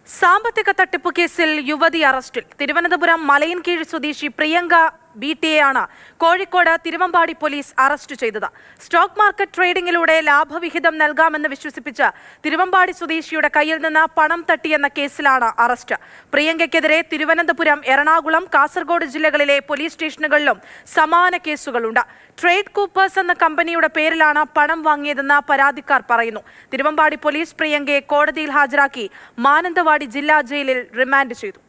സാമ്പത്തിക തട്ടിപ്പ് കേസിൽ യുവതി അറസ്റ്റിൽ തിരുവനന്തപുരം മലയൻകീഴ് സ്വദേശി പ്രിയങ്ക ബി ടിയെയാണ് കോഴിക്കോട് തിരുവമ്പാടി പോലീസ് അറസ്റ്റ് ചെയ്തത് സ്റ്റോക്ക് മാർക്കറ്റ് ട്രേഡിംഗിലൂടെ ലാഭവിഹിതം നൽകാമെന്ന് വിശ്വസിപ്പിച്ച് തിരുവമ്പാടി സ്വദേശിയുടെ കയ്യിൽ നിന്ന് പണം തട്ടിയെന്ന കേസിലാണ് അറസ്റ്റ് പ്രിയങ്കയ്ക്കെതിരെ തിരുവനന്തപുരം എറണാകുളം കാസർഗോഡ് ജില്ലകളിലെ പോലീസ് സ്റ്റേഷനുകളിലും സമാന കേസുകളുണ്ട് ട്രേഡ് കൂപ്പേഴ്സ് എന്ന കമ്പനിയുടെ പേരിലാണ് പണം വാങ്ങിയതെന്ന് പരാതിക്കാർ പറയുന്നു തിരുവമ്പാടി പോലീസ് പ്രിയങ്കയെ കോടതിയിൽ ഹാജരാക്കി മാനന്തവാടി ജില്ലാ ജയിലിൽ റിമാൻഡ് ചെയ്തു